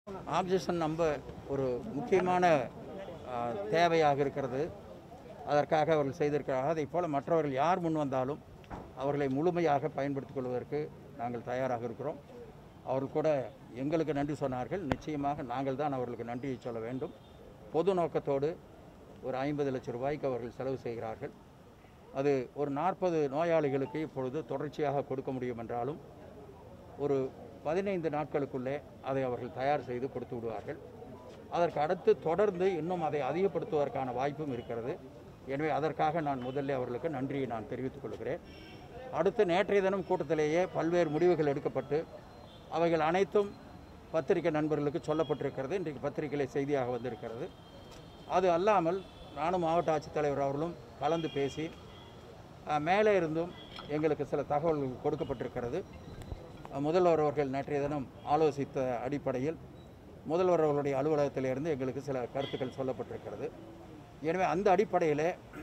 oxygen நம்ம ஒரு முக்கியமான ஆ, தேவையாக இருக்கிறது அதற்காக அவர்கள் செய்திருக்கிறார்கள் அதை போல் மற்றவர்கள் யார் முன் வந்தாலும் அவர்களை முழுமையாக பயன்படுத்திக் கொள்வதற்கு நாங்கள் தயாராக இருக்கிறோம் அவர்கள் கூட எங்களுக்கு நன்றி சொன்னார்கள் நிச்சயமாக நாங்கள் தான் அவர்களுக்கு நன்றியை சொல்ல வேண்டும் பொது நோக்கத்தோடு ஒரு ஐம்பது லட்சம் ரூபாய்க்கு அவர்கள் செலவு செய்கிறார்கள் அது ஒரு நாற்பது நோயாளிகளுக்கு இப்பொழுது தொடர்ச்சியாக கொடுக்க முடியும் என்றாலும் ஒரு பதினைந்து நாட்களுக்குள்ளே அதை அவர்கள் தயார் செய்து கொடுத்து விடுவார்கள் அதற்கு அடுத்து தொடர்ந்து இன்னும் அதை அதிகப்படுத்துவதற்கான வாய்ப்பும் இருக்கிறது எனவே அதற்காக நான் முதல்ல அவர்களுக்கு நன்றியை நான் தெரிவித்துக் கொள்கிறேன் அடுத்து நேற்றைய தினம் கூட்டத்திலேயே பல்வேறு முடிவுகள் எடுக்கப்பட்டு அவைகள் அனைத்தும் பத்திரிகை நண்பர்களுக்கு சொல்லப்பட்டிருக்கிறது இன்றைக்கு பத்திரிகையிலே செய்தியாக வந்திருக்கிறது அது அல்லாமல் நானும் மாவட்ட ஆட்சித்தலைவர் அவர்களும் கலந்து பேசி அஹ், மேலே இருந்தும் எங்களுக்கு சில தகவல்கள் கொடுக்கப்பட்டிருக்கிறது அஹ், முதல்வர் அவர்கள் நேற்றைய தினம் ஆலோசித்த அடிப்படையில் முதல்வர் அவர்களுடைய அலுவலகத்திலிருந்து எங்களுக்கு சில கருத்துக்கள் சொல்லப்பட்டிருக்கிறது எனவே அந்த அடிப்படையில்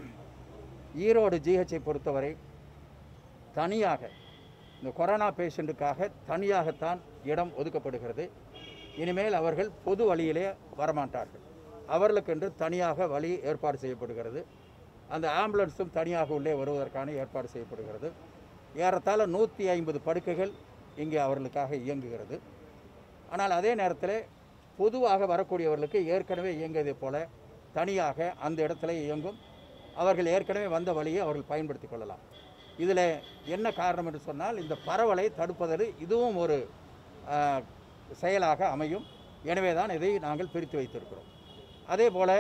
ஈரோடு ஜிஹெச்சை பொறுத்தவரை தனியாக இந்த கொரோனா பேஷண்ட்டுக்காக தனியாகத்தான் இடம் ஒதுக்கப்படுகிறது இனிமேல் அவர்கள் பொது வழியிலே வரமாட்டார்கள் அவர்களுக்கென்று தனியாக வழி ஏற்பாடு செய்யப்படுகிறது அந்த ஆம்புலன்ஸும் தனியாக உள்ளே வருவதற்கான ஏற்பாடு செய்யப்படுகிறது ஏறத்தாழ நூற்றி ஐம்பது படுக்கைகள் இங்கே அவர்களுக்காக இயங்குகிறது ஆனால் அதே நேரத்தில் பொதுவாக வரக்கூடியவர்களுக்கு ஏற்கனவே இயங்கியதைப் போல தனியாக அந்த இடத்துல இயங்கும் அவர்கள் ஏற்கனவே வந்த வழியை அவர்கள் பயன்படுத்தி கொள்ளலாம் இதில் என்ன காரணம் என்று சொன்னால் இந்த பரவலை தடுப்பதற்கு இதுவும் ஒரு ஆஹ், செயலாக அமையும் எனவே தான் இதை நாங்கள் பிரித்து வைத்திருக்கிறோம் அதே போல்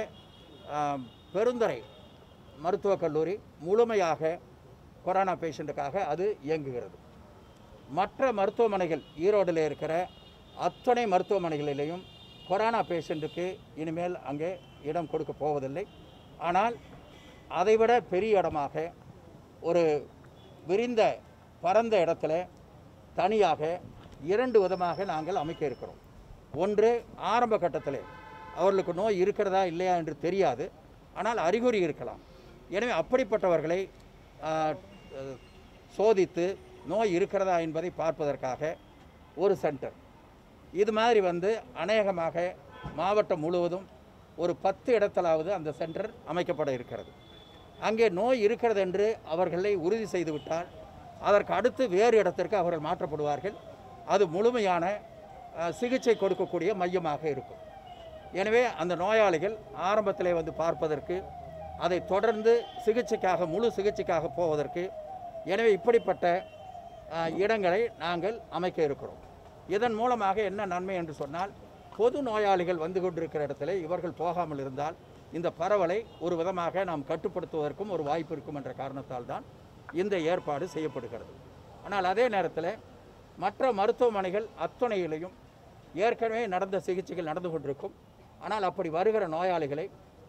பெருந்துறை மருத்துவக் கல்லூரி முழுமையாக கொரோனா பேஷண்ட்டுக்காக அது இயங்குகிறது மற்ற மருத்துவமனைகள் ஈரோடில் இருக்கிற அத்தனை மருத்துவமனைகளிலேயும் கொரோனா பேஷண்ட்டுக்கு இனிமேல் அங்கே இடம் கொடுக்க போவதில்லை ஆனால் அதைவிட பெரிய இடமாக ஒரு விரிந்த பரந்த இடத்துல தனியாக இரண்டு விதமாக நாங்கள் அமைக்க இருக்கிறோம் ஒன்று ஆரம்ப கட்டத்தில் அவர்களுக்கு நோய் இருக்கிறதா இல்லையா என்று தெரியாது ஆனால் அறிகுறி இருக்கலாம் எனவே அப்படிப்பட்டவர்களை ஆ, அஹ், சோதித்து நோய் இருக்கிறதா என்பதை பார்ப்பதற்காக ஒரு சென்டர் இது மாதிரி வந்து அநேகமாக மாவட்டம் முழுவதும் ஒரு பத்து இடத்திலாவது அந்த சென்டர் அமைக்கப்பட இருக்கிறது அங்கே நோய் இருக்கிறது என்று அவர்களை உறுதி செய்துவிட்டால் அதற்கு அடுத்து வேறு இடத்திற்கு அவர்கள் மாற்றப்படுவார்கள் அது முழுமையான அஹ், சிகிச்சை கொடுக்கக்கூடிய மையமாக இருக்கும் எனவே அந்த நோயாளிகள் ஆரம்பத்திலே வந்து பார்ப்பதற்கு அதை தொடர்ந்து சிகிச்சைக்காக முழு சிகிச்சைக்காக போவதற்கு எனவே இப்படிப்பட்ட அஹ், இடங்களை நாங்கள் அமைக்க இருக்கிறோம் இதன் மூலமாக என்ன நன்மை என்று சொன்னால் பொது நோயாளிகள் வந்து கொண்டிருக்கிற இடத்துல இவர்கள் போகாமல் இருந்தால் இந்த பரவலை ஒரு விதமாக நாம் கட்டுப்படுத்துவதற்கும் ஒரு வாய்ப்பு இருக்கும் என்ற காரணத்தால் தான் இந்த ஏற்பாடு செய்யப்படுகிறது ஆனால் அதே நேரத்தில் மற்ற மருத்துவமனைகள் அத்துணையிலையும் ஏற்கனவே நடந்த சிகிச்சைகள் நடந்து கொண்டிருக்கும் ஆனால் அப்படி வருகிற நோயாளிகளை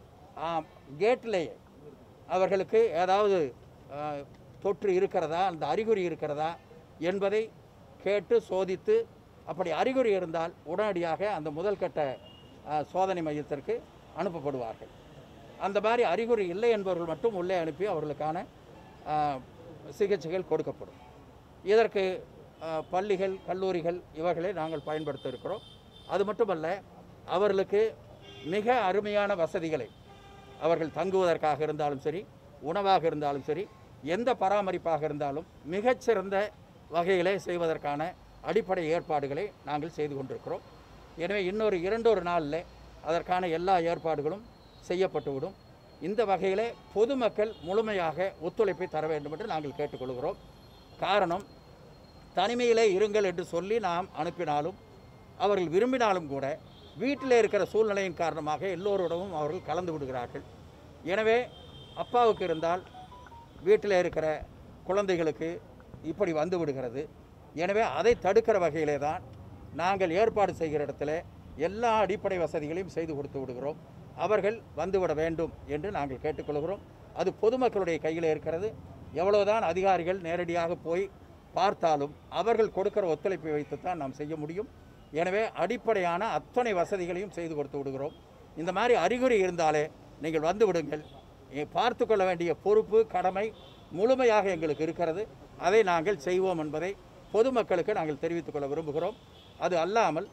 கேட்டிலேயே அவர்களுக்கு ஏதாவது ஆ, தொற்று இருக்கிறதா அந்த அறிகுறி இருக்கிறதா என்பதை கேட்டு சோதித்து அப்படி அறிகுறி இருந்தால் உடனடியாக அந்த முதல் கட்ட ஆ, சோதனை மையத்திற்கு அனுப்பப்படுவார்கள் அந்த மாதிரி அறிகுறி இல்லை என்பவர்கள் மட்டும் உள்ளே அனுப்பி அவர்களுக்கான ஆ, சிகிச்சைகள் கொடுக்கப்படும் இதற்கு ஆ, பள்ளிகள் கல்லூரிகள் இவர்களை நாங்கள் பயன்படுத்த இருக்கிறோம் அது மட்டுமல்ல அவர்களுக்கு மிக அருமையான வசதிகளை அவர்கள் தங்குவதற்காக இருந்தாலும் சரி உணவாக இருந்தாலும் சரி எந்த பராமரிப்பாக இருந்தாலும் மிகச்சிறந்த வகையிலே செய்வதற்கான அடிப்படை ஏற்பாடுகளை நாங்கள் செய்து கொண்டிருக்கிறோம் எனவே இன்னொரு இரண்டொரு நாளில் அதற்கான எல்லா ஏற்பாடுகளும் செய்யப்பட்டுவிடும் இந்த வகையிலே பொதுமக்கள் முழுமையாக ஒத்துழைப்பை தர வேண்டும் என்று நாங்கள் கேட்டுக்கொள்கிறோம் காரணம் தனிமையிலே இருங்கள் என்று சொல்லி நாம் அனுப்பினாலும் அவர்கள் விரும்பினாலும் கூட வீட்டில் இருக்கிற சூழ்நிலையின் காரணமாக எல்லோரோடவும் அவர்கள் கலந்து விடுகிறார்கள் எனவே அப்பாவுக்கு இருந்தால் வீட்டில் இருக்கிற குழந்தைகளுக்கு இப்படி வந்து விடுகிறது எனவே அதை தடுக்கிற வகையிலே தான் நாங்கள் ஏற்பாடு செய்கிற இடத்துல எல்லா அடிப்படை வசதிகளையும் செய்து கொடுத்து விடுகிறோம் அவர்கள் வந்துவிட வேண்டும் என்று நாங்கள் கேட்டுக்கொள்கிறோம் அது பொதுமக்களுடைய கையில் இருக்கிறது எவ்வளவுதான் அதிகாரிகள் நேரடியாக போய் பார்த்தாலும் அவர்கள் கொடுக்கிற ஒத்துழைப்பை வைத்துத்தான் நாம் செய்ய முடியும் எனவே அடிப்படையான அத்தனை வசதிகளையும் செய்து கொடுத்து விடுகிறோம் இந்த மாதிரி அறிகுறி இருந்தாலே நீங்கள் வந்து விடுங்கள் எ- பார்த்து கொள்ள வேண்டிய பொறுப்பு கடமை முழுமையாக எங்களுக்கு இருக்கிறது அதை நாங்கள் செய்வோம் என்பதை பொதுமக்களுக்கு நாங்கள் தெரிவித்துக் கொள்ள விரும்புகிறோம் அது அல்லாமல்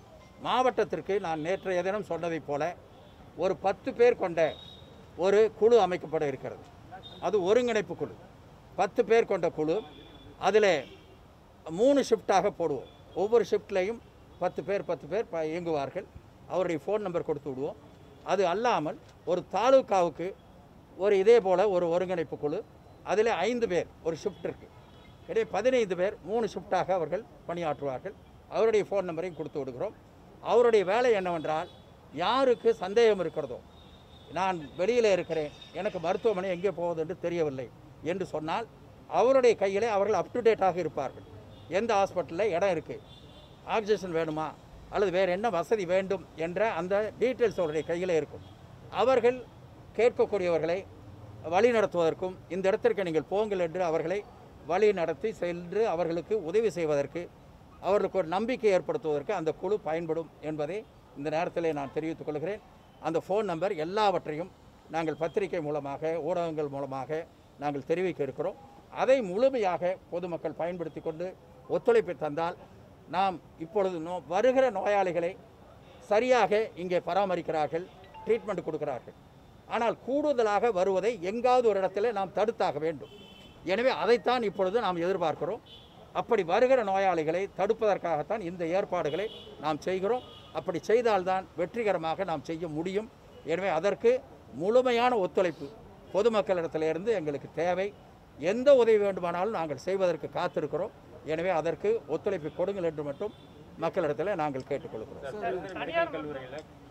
மாவட்டத்திற்கு நான் நேற்றைய தினம் சொன்னதைப் போல ஒரு பத்து பேர் கொண்ட ஒரு குழு அமைக்கப்பட இருக்கிறது அது ஒருங்கிணைப்பு குழு பத்து பேர் கொண்ட குழு அதில் மூணு ஷிஃப்டாக போடுவோம் ஒவ்வொரு ஷிஃப்ட்லேயும் பத்து பேர் பத்து பேர் ப இயங்குவார்கள் அவருடைய ஃபோன் நம்பர் கொடுத்து விடுவோம் அது அல்லாமல் ஒரு தாலுக்காவுக்கு ஒரு இதே போல் ஒரு ஒருங்கிணைப்பு குழு அதில் ஐந்து பேர் ஒரு ஷிஃப்ட் இருக்குது இடையே பதினைந்து பேர் மூணு ஷிஃப்டாக அவர்கள் பணியாற்றுவார்கள் அவருடைய ஃபோன் நம்பரையும் கொடுத்து விடுகிறோம் அவருடைய வேலை என்னவென்றால் யாருக்கு சந்தேகம் இருக்கிறதோ நான் வெளியில் இருக்கிறேன் எனக்கு மருத்துவமனை எங்கே போவது என்று தெரியவில்லை என்று சொன்னால் அவருடைய கையிலே அவர்கள் அப் டு டேட்டாக இருப்பார்கள் எந்த ஹாஸ்பிட்டலில் இடம் இருக்குது ஆக்சிஜன் வேணுமா அல்லது வேறு என்ன வசதி வேண்டும் என்ற அந்த டீட்டெயில்ஸ் அவருடைய கையில் இருக்கும் அவர்கள் கேட்கக்கூடியவர்களை வழி நடத்துவதற்கும் இந்த இடத்திற்கு நீங்கள் போங்கள் என்று அவர்களை வழி நடத்தி சென்று அவர்களுக்கு உதவி செய்வதற்கு அவர்களுக்கு ஒரு நம்பிக்கை ஏற்படுத்துவதற்கு அந்த குழு பயன்படும் என்பதை இந்த நேரத்தில் நான் தெரிவித்துக் கொள்கிறேன் அந்த ஃபோன் நம்பர் எல்லாவற்றையும் நாங்கள் பத்திரிகை மூலமாக ஊடகங்கள் மூலமாக நாங்கள் தெரிவிக்க இருக்கிறோம் அதை முழுமையாக பொதுமக்கள் பயன்படுத்தி கொண்டு ஒத்துழைப்பு தந்தால் நாம் இப்பொழுது நோ வருகிற நோயாளிகளை சரியாக இங்கே பராமரிக்கிறார்கள் ட்ரீட்மெண்ட் கொடுக்கிறார்கள் ஆனால் கூடுதலாக வருவதை எங்காவது ஒரு இடத்துல நாம் தடுத்தாக வேண்டும் எனவே அதைத்தான் இப்பொழுது நாம் எதிர்பார்க்கிறோம் அப்படி வருகிற நோயாளிகளை தடுப்பதற்காகத்தான் இந்த ஏற்பாடுகளை நாம் செய்கிறோம் அப்படி செய்தால்தான் வெற்றிகரமாக நாம் செய்ய முடியும் எனவே அதற்கு முழுமையான ஒத்துழைப்பு பொதுமக்களிடத்திலிருந்து எங்களுக்கு தேவை எந்த உதவி வேண்டுமானாலும் நாங்கள் செய்வதற்கு காத்திருக்கிறோம் எனவே அதற்கு ஒத்துழைப்பு கொடுங்கள் என்று மட்டும் மக்களிடத்தில் நாங்கள் கேட்டுக்கொள்கிறோம் மெடிக்கல் கல்லூரியில்